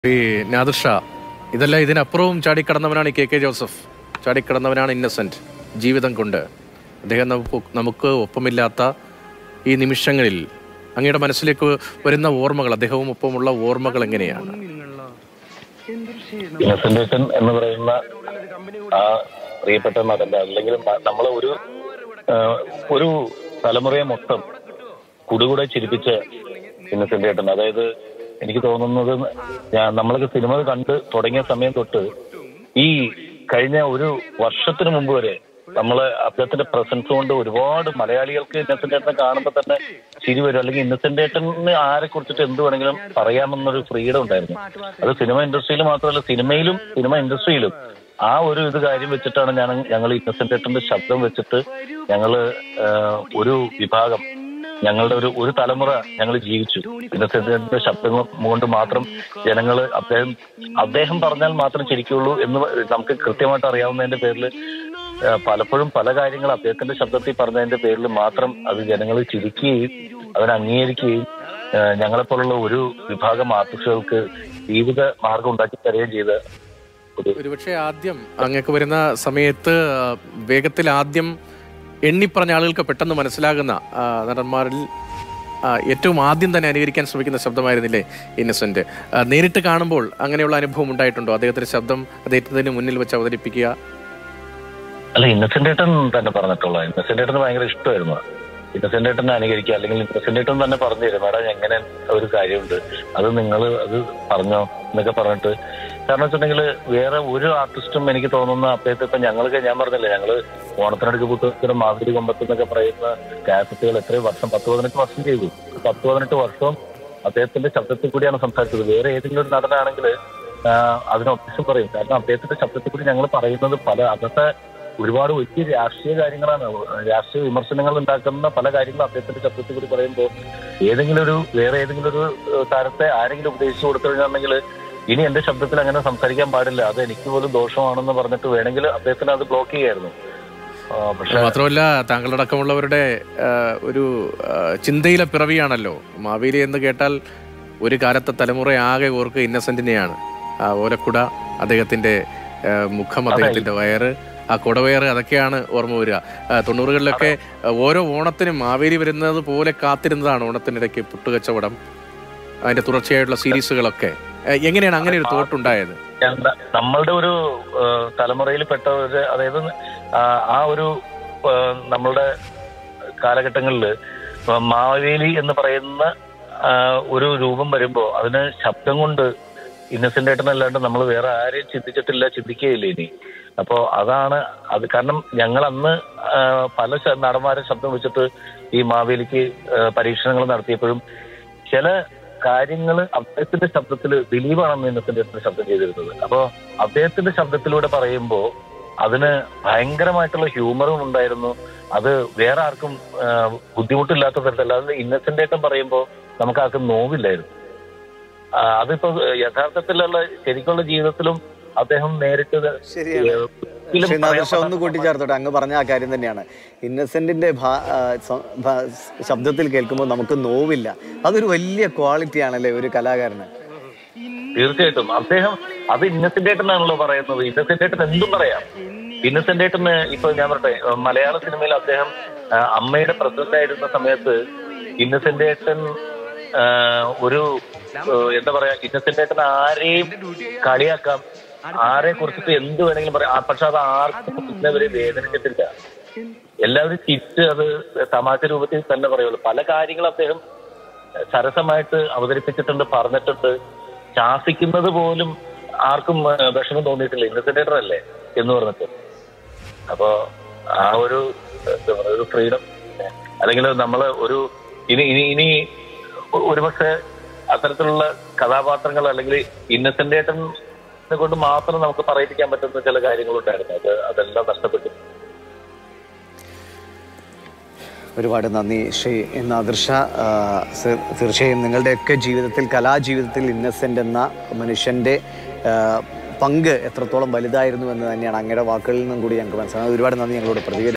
ഈ നാദിർ ഷാ ഇതല്ല ഇതിനപ്പുറവും ചാടിക്കടന്നവനാണ് ഈ കെ കെ ജോസഫ് ചാടിക്കടന്നവനാണ് ഇന്നസെന്റ് ജീവിതം കൊണ്ട് അദ്ദേഹം നമുക്ക് നമുക്ക് ഒപ്പമില്ലാത്ത ഈ നിമിഷങ്ങളിൽ അങ്ങയുടെ മനസ്സിലേക്ക് വരുന്ന ഓർമ്മകൾ അദ്ദേഹവും ഒപ്പമുള്ള ഓർമ്മകൾ എങ്ങനെയാണ് ഇന്നസെന്റേഷൻ എന്ന് പറയുന്ന ആ പ്രിയപ്പെട്ട നടന്റെ അല്ലെങ്കിൽ നമ്മളെ ഒരു ആ, ഒരു തലമുറയെ മൊത്തം കുടുകൂടെ ചിരിപ്പിച്ച ഇന്നസെന്റേട്ടൻ അതായത് എനിക്ക് തോന്നുന്നത് ഞാൻ നമ്മളൊക്കെ സിനിമ കണ്ട് തുടങ്ങിയ സമയം തൊട്ട് ഈ കഴിഞ്ഞ ഒരു വർഷത്തിന് മുമ്പ് വരെ നമ്മള് അദ്ദേഹത്തിന്റെ പ്രസൻസ് കൊണ്ട് ഒരുപാട് മലയാളികൾക്ക് ഇന്നസെന്റ് ഏട്ടനെ കാണുമ്പോൾ തന്നെ ചിരി വരും അല്ലെങ്കിൽ ഇന്നസെന്റ് ഏട്ടന് ആരെ കുറിച്ചിട്ട് എന്ത് വേണമെങ്കിലും പറയാമെന്നൊരു ഫ്രീഡം ഉണ്ടായിരുന്നു അത് സിനിമ ഇൻഡസ്ട്രിയിൽ മാത്രമല്ല സിനിമയിലും സിനിമ ഇൻഡസ്ട്രിയിലും ആ ഒരു ഇത് കാര്യം വെച്ചിട്ടാണ് ഞാൻ ഞങ്ങൾ ഇന്നസെന്റ് ഏട്ടന്റെ ശബ്ദം വെച്ചിട്ട് ഞങ്ങള് ആ, ഒരു വിഭാഗം ഞങ്ങളുടെ ഒരു ഒരു തലമുറ ഞങ്ങൾ ജീവിച്ചു ഇന്നസെന്റിന്റെ ശബ്ദം കൊണ്ട് മാത്രം ജനങ്ങള് അദ്ദേഹം അദ്ദേഹം പറഞ്ഞാൽ മാത്രം ചിരിക്കുള്ളൂ എന്ന് നമുക്ക് കൃത്യമായിട്ട് അറിയാവുന്നതിന്റെ പേരിൽ പലപ്പോഴും പല കാര്യങ്ങൾ അദ്ദേഹത്തിന്റെ ശബ്ദത്തിൽ പറഞ്ഞതിന്റെ പേരിൽ മാത്രം അത് ജനങ്ങൾ ചിരിക്കുകയും അതിനെ അംഗീകരിക്കുകയും ഏഹ് ഞങ്ങളെപ്പോലുള്ള ഒരു വിഭാഗം ആർട്ടിസ്റ്റുകൾക്ക് ജീവിത മാർഗം ഉണ്ടാക്കി തരികയും ചെയ്ത ഒരു ഒരുപക്ഷെ ആദ്യം അങ്ങക്ക് വരുന്ന സമയത്ത് ആ, വേഗത്തിൽ ആദ്യം എണ്ണിപ്പറഞ്ഞ ആളുകൾക്ക് പെട്ടെന്ന് മനസ്സിലാകുന്ന ആ, നടന്മാരിൽ ആ, ഏറ്റവും ആദ്യം തന്നെ അനുകരിക്കാൻ ശ്രമിക്കുന്ന ശബ്ദമായിരുന്നില്ലേ ഇന്നസെന്റ് ആ, നേരിട്ട് കാണുമ്പോൾ അങ്ങനെയുള്ള അനുഭവം ഉണ്ടായിട്ടുണ്ടോ അദ്ദേഹത്തിന്റെ ശബ്ദം അദ്ദേഹത്തിന് മുന്നിൽ വെച്ച് അവതരിപ്പിക്കുക അല്ല ഇന്നസെന്റ് ഏട്ടൻ തന്നെ പറഞ്ഞിട്ടുള്ള ഇന്നസെന്റ് ഏട്ടന് ഭയങ്കര ഇഷ്ടമായിരുന്നു ഇന്നസെന്റ് ഏട്ടനെ അനുകരിക്കുക അല്ലെങ്കിൽ ഇന്നസെന്റ് ഏട്ടൻ തന്നെ പറഞ്ഞു തരും മേഡം എങ്ങനെ ഒരു കാര്യമുണ്ട് അത് നിങ്ങൾ അത് പറഞ്ഞോ എന്നൊക്കെ പറഞ്ഞിട്ട് കാരണം വെച്ചിട്ടുണ്ടെങ്കിൽ വേറെ ഒരു ആർട്ടിസ്റ്റും എനിക്ക് തോന്നുന്ന അദ്ദേഹത്തെ ഇപ്പൊ ഞങ്ങൾക്ക് ഞാൻ പറഞ്ഞില്ലേ ഞങ്ങള് ഓണത്തിനടുക്ക് പുസ്തകത്തിന് മാതിരി കൊമ്പത്ത് എന്നൊക്കെ പറയുന്ന കാസറ്റുകൾ എത്രയും വർഷം പത്ത് പതിനെട്ട് വർഷം ചെയ്തു പത്ത് പതിനെട്ട് വർഷവും അദ്ദേഹത്തിന്റെ ശബ്ദത്തിൽ കൂടിയാണ് സംസാരിച്ചത് വേറെ ഏതെങ്കിലും ഒരു നടനാണെങ്കിൽ അതിന് ഒബ്ജക്ഷൻ പറയും കാരണം അദ്ദേഹത്തിന്റെ ശബ്ദത്തിൽ കൂടി ഞങ്ങൾ പറയുന്നത് പല അന്നത്തെ ഒരുപാട് വലിയ രാഷ്ട്രീയ കാര്യങ്ങളാണ് രാഷ്ട്രീയ വിമർശനങ്ങൾ ഉണ്ടാക്കുന്ന പല കാര്യങ്ങളും അദ്ദേഹത്തിന്റെ ശബ്ദത്തിൽ കൂടി പറയുമ്പോൾ ഏതെങ്കിലും ഒരു വേറെ ഏതെങ്കിലും ഒരു ഏഹ്, താരത്തെ ആരെങ്കിലും ഉപദേശിച്ചു കൊടുത്തു കഴിഞ്ഞാണെങ്കിൽ ഇനി എന്റെ ശബ്ദത്തിൽ അങ്ങനെ സംസാരിക്കാൻ പാടില്ല അത് എനിക്ക് പോലും ദോഷമാണെന്ന് പറഞ്ഞിട്ട് വേണമെങ്കിൽ അദ്ദേഹത്തിന് അത് ബ്ലോക്ക് ചെയ്യായിരുന്നു ആ, പക്ഷെ മാത്രമല്ല താങ്കളുടെ അടക്കമുള്ളവരുടെ ആ, ഒരു ആ, ചിന്തയിലെ പിറവിയാണല്ലോ മാവേലി എന്ന് കേട്ടാൽ ഒരു കാലത്തെ തലമുറ ആകെ ഓർക്ക് ഇന്നസെന്റിനെയാണ് ആ ഓലക്കുട അദ്ദേഹത്തിന്റെ ആ, മുഖം അദ്ദേഹത്തിന്റെ വയറ് ആ കുടവയറ് അതൊക്കെയാണ് ഓർമ്മ വരിക ആ, തൊണ്ണൂറുകളിലൊക്കെ ആ, ഓരോ ഓണത്തിനും മാവേലി വരുന്നത് പോലെ കാത്തിരുന്നതാണ് ഓണത്തിനിടയ്ക്ക് പുട്ടുകച്ചവടം അതിന്റെ തുടർച്ചയായിട്ടുള്ള സീരീസുകളൊക്കെ ആ, എങ്ങനെയാണ് അങ്ങനെ ഒരു തോട്ടുണ്ടായത് എന്താ നമ്മളുടെ ഒരു ഏഹ്, തലമുറയിൽ പെട്ട ഒരു അതായത് ആ, ആ ഒരു ഏഹ്, നമ്മളുടെ കാലഘട്ടങ്ങളിൽ മാവേലി എന്ന് പറയുന്ന ആ, ഒരു രൂപം വരുമ്പോ അതിന് ശബ്ദം കൊണ്ട് ഇന്നസെന്റ് ആയിട്ടല്ലാണ്ട് നമ്മൾ വേറെ ആരെയും ചിന്തിച്ചിട്ടില്ല ചിന്തിക്കുകയില്ല ഇനി അപ്പോ അതാണ് അത് കാരണം ഞങ്ങൾ അന്ന് ആ, പല ശ- നടന്മാരെ ശബ്ദം വെച്ചിട്ട് ഈ മാവേലിക്ക് ആ, പരീക്ഷണങ്ങൾ നടത്തിയപ്പോഴും ചില കാര്യങ്ങൾ അദ്ദേഹത്തിന്റെ ശബ്ദത്തിൽ ദിലീപാണ് അന്ന് ഇന്നസെന്റ് ആയിട്ടിന്റെ ശബ്ദം ചെയ്തിരുന്നത് അപ്പോ അദ്ദേഹത്തിന്റെ ശബ്ദത്തിലൂടെ പറയുമ്പോൾ അതിന് ഭയങ്കരമായിട്ടുള്ള ഹ്യൂമറും ഉണ്ടായിരുന്നു അത് വേറെ ആർക്കും ആ, ബുദ്ധിമുട്ടില്ലാത്ത തരത്തില്ല അത് ഇന്നസെന്റ് ആയിട്ടും പറയുമ്പോൾ നമുക്ക് ആർക്കും നോവില്ലായിരുന്നു ആ, അതിപ്പോ യഥാർത്ഥത്തിലുള്ള ശരിക്കുള്ള ജീവിതത്തിലും അദ്ദേഹം നേരിട്ട് ഇത് ശരിയാണ് ഒരിക്കലും ശ്രീ നാദർഷ പറയാൻ ഒന്ന് കൂട്ടിച്ചേർത്തോട്ടെ അങ്ങ് പറഞ്ഞ ആ കാര്യം തന്നെയാണ് ഇന്നസെന്റിന്റെ ഭാ- ആ, സ- ഭാ- ശബ്ദത്തിൽ കേൾക്കുമ്പോൾ നമുക്ക് നോവില്ല അതൊരു വലിയ ക്വാളിറ്റി ആണല്ലേ ഒരു കലാകാരന് തീർച്ചയായിട്ടും അദ്ദേഹം അത് ഇന്നസെന്റ് ഏട്ടനാണല്ലോ പറയുന്നത് ഇന്നസെന്റ് ഏട്ടൻ എന്തും പറയാം ഇന്നസെന്റ് ഏട്ടന് ഇപ്പൊ ഞാൻ പറയട്ടെ ഏഹ് മലയാള സിനിമയിൽ അദ്ദേഹം ആ, അമ്മയുടെ പ്രസിഡന്റ് ആയിരുന്ന സമയത്ത് ഇന്നസെന്റ് ഏട്ടൻ ആ, ഒരു ഏഹ് എന്താ പറയാ ഇന്നസെന്റ് ഏട്ടൻ ആരെയും കളിയാക്കാം ആരെ കുറിച്ചിട്ട് എന്ത് വേണമെങ്കിലും പറയാം ആ, പക്ഷെ അത് ആർക്കും ഇന്നവരെ വേദനിച്ചിട്ടില്ല എല്ലാവരും ചിരിച്ച് അത് തമാശ രൂപത്തിൽ തന്നെ പറയുള്ളൂ പല കാര്യങ്ങളും അദ്ദേഹം സരസമായിട്ട് അവതരിപ്പിച്ചിട്ടുണ്ട് പറഞ്ഞിട്ടുണ്ട് ശാസിക്കുന്നത് പോലും ആർക്കും ആ, വിഷമം തോന്നിയിട്ടില്ല ഇന്നസെന്റേറ്റർ അല്ലേ എന്ന് പറഞ്ഞിട്ട് അപ്പോ ആ ഒരു എന്താ പറയുക, ഒരു ഫ്രീഡം അല്ലെങ്കിൽ നമ്മള് ഒരു ഇനി ഇനി ഇനി ഒരുപക്ഷെ അത്തരത്തിലുള്ള കഥാപാത്രങ്ങൾ അല്ലെങ്കിൽ ഇന്നസെന്റേറ്ററിനെ കൊണ്ട് മാത്രം നമുക്ക് പറയിപ്പിക്കാൻ പറ്റുന്ന ചില കാര്യങ്ങളുണ്ടായിരുന്നു അത് അതെല്ലാം നഷ്ടപ്പെട്ടു ഒരുപാട് നന്ദി ശ്രീ നാദർഷ ആ, സർ- തീർച്ചയായും നിങ്ങളുടെയൊക്കെ ജീവിതത്തിൽ കലാജീവിതത്തിൽ ഇന്നസെന്റ് എന്ന മനുഷ്യന്റെ ആ, പങ്ക് എത്രത്തോളം വലുതായിരുന്നു എന്ന് തന്നെയാണ് അങ്ങയുടെ വാക്കുകളിൽ നിന്നും കൂടി ഞങ്ങൾക്ക് മനസ്സിലാകുന്നത് ഒരുപാട് നന്ദി ഞങ്ങളോട് പ്രതികരിച്ചു